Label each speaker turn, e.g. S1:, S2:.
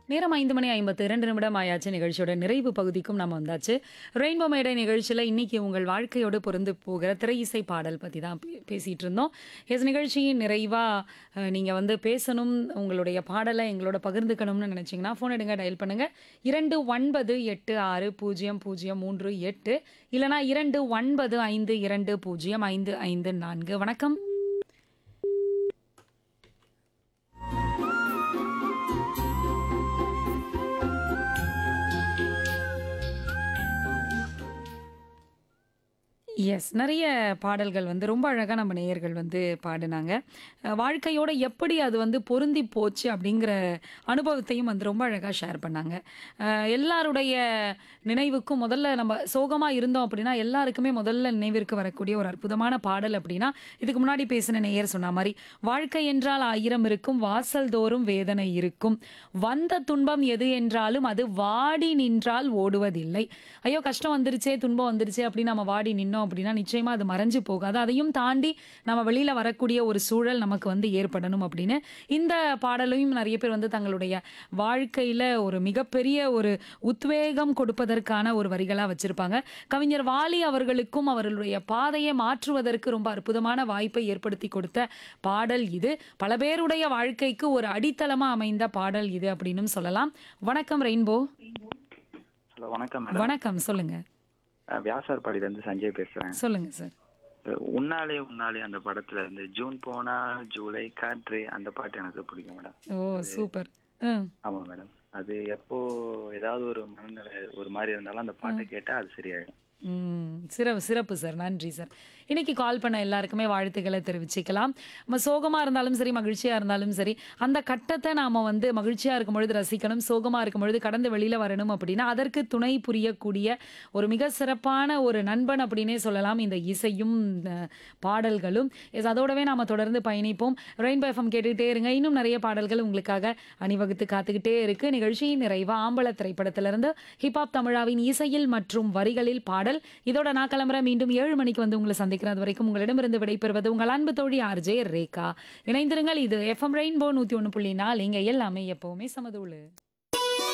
S1: நேரம் ஐந்து மணி ஐம்பத்து இரண்டு நிமிடம் ஆயாச்சு நிகழ்ச்சியோட நிறைவு பகுதிக்கும் நம்ம வந்தாச்சு ரெயின்போ மேடை நிகழ்ச்சியில் இன்னைக்கு உங்கள் வாழ்க்கையோடு பொருந்து போகிற திரை இசை பாடல் பற்றி தான் பே- பேசிட்டு இருந்தோம் எஸ் நிகழ்ச்சியின் நிறைவாக நீங்கள் வந்து பேசணும் உங்களுடைய பாடலை எங்களோட பகிர்ந்துக்கணும்னு நினச்சிங்கன்னா ஃபோன் எடுங்க டயல் பண்ணுங்கள் இரண்டு ஒன்பது எட்டு ஆறு பூஜ்ஜியம் பூஜ்ஜியம் மூன்று எட்டு இல்லைனா இரண்டு ஒன்பது ஐந்து இரண்டு பூஜ்ஜியம் ஐந்து ஐந்து நான்கு வணக்கம் எஸ் நிறைய பாடல்கள் வந்து ரொம்ப அழகாக நம்ம நேயர்கள் வந்து பாடினாங்க அஹ் வாழ்க்கையோட எப்படி அது வந்து பொருந்தி போச்சு அப்படிங்கிற அனுபவத்தையும் வந்து ரொம்ப அழகாக ஷேர் பண்ணாங்க அஹ் எல்லாருடைய நினைவுக்கும் முதல்ல நம்ம சோகமாக இருந்தோம் அப்படின்னா எல்லாருக்குமே முதல்ல நினைவிற்கு வரக்கூடிய ஒரு அற்புதமான பாடல் அப்படின்னா இதுக்கு முன்னாடி பேசின நேயர் சொன்ன மாதிரி வாழ்க்கை என்றால் ஆயிரம் இருக்கும் வாசல் தோறும் வேதனை இருக்கும் வந்த துன்பம் எது என்றாலும் அது வாடி நின்றால் ஓடுவதில்லை ஐயோ கஷ்டம் வந்துருச்சே துன்பம் வந்துருச்சே அப்படின்னு நம்ம வாடி நின்னோம் அப்படின்னா நிச்சயமா அது மறைஞ்சு போகாது அதையும் தாண்டி நம்ம வெளியில வரக்கூடிய ஒரு சூழல் நமக்கு வந்து ஏற்படணும் அப்படின்னு இந்த பாடலையும் நிறைய பேர் வந்து தங்களுடைய வாழ்க்கையில ஒரு மிகப்பெரிய ஒரு உத்வேகம் கொடுப்பதற்கான ஒரு வரிகளா வச்சிருப்பாங்க கவிஞர் வாலி அவர்களுக்கும் அவர்களுடைய பாதையை மாற்றுவதற்கு ரொம்ப அற்புதமான வாய்ப்பை ஏற்படுத்தி கொடுத்த பாடல் இது பல பேருடைய வாழ்க்கைக்கு ஒரு அடித்தளமா அமைந்த பாடல் இது அப்படின்னும் சொல்லலாம் வணக்கம் ரெயின்போ
S2: ஹலோ வணக்கம் மேடம்
S1: வணக்கம் சொல்லுங்க
S2: அஹ் வியாசார்பாடியில இருந்து சஞ்சய் பேசுறேன்
S1: சொல்லுங்க சார்
S2: அஹ் உன்னாலே உன்னாலே அந்த படத்துல இருந்து ஜூன் போனா ஜூலை காற்று அந்த பாட்டு எனக்கு பிடிக்கும் மேடம்
S1: ஓ சூப்பர் ம்
S2: ஆமா மேடம் அது எப்போ ஏதாவது ஒரு மனநிலை ஒரு மாதிரி இருந்தாலும் அந்த பாட்டை கேட்டா அது சரியாயிடும்
S1: ம் சிறப்பு சிறப்பு சார் நன்றி சார் இன்னைக்கு கால் பண்ண எல்லாருக்குமே வாழ்த்துக்களை தெரிவிச்சுக்கலாம் நம்ம சோகமாக இருந்தாலும் சரி மகிழ்ச்சியாக இருந்தாலும் சரி அந்த கட்டத்தை நாம் வந்து மகிழ்ச்சியாக இருக்கும் பொழுது ரசிக்கணும் சோகமாக இருக்கும் பொழுது கடந்து வெளியில் வரணும் அப்படின்னா அதற்கு துணை புரியக்கூடிய ஒரு மிக சிறப்பான ஒரு நண்பன் அப்படின்னே சொல்லலாம் இந்த இசையும் இந்த பாடல்களும் எஸ் அதோடவே நாம் தொடர்ந்து பயணிப்போம் ரெயின்போ எஃப்எம் கேட்டுக்கிட்டே இருங்க இன்னும் நிறைய பாடல்கள் உங்களுக்காக அணிவகுத்து காத்துக்கிட்டே இருக்கு நிகழ்ச்சியின் நிறைவா ஆம்பள திரைப்படத்திலிருந்து ஹிப்ஹாப் தமிழாவின் இசையில் மற்றும் வரிகளில் பாடல் இதோட நான் கிளம்புறேன் மீண்டும் ஏழு மணிக்கு வந்து உங்களை சந்திக்கிறது வரைக்கும் உங்களிடமிருந்து விடைபெறுவது உங்கள் அன்பு தோழி ஆர்ஜே ரேகா இணைந்திருங்கள் இது எஃப்எம் ரெயின்போ நூற்றி ஒன்று புள்ளி நாலு இங்கே எல்லாமே எப்பவுமே சமதூளு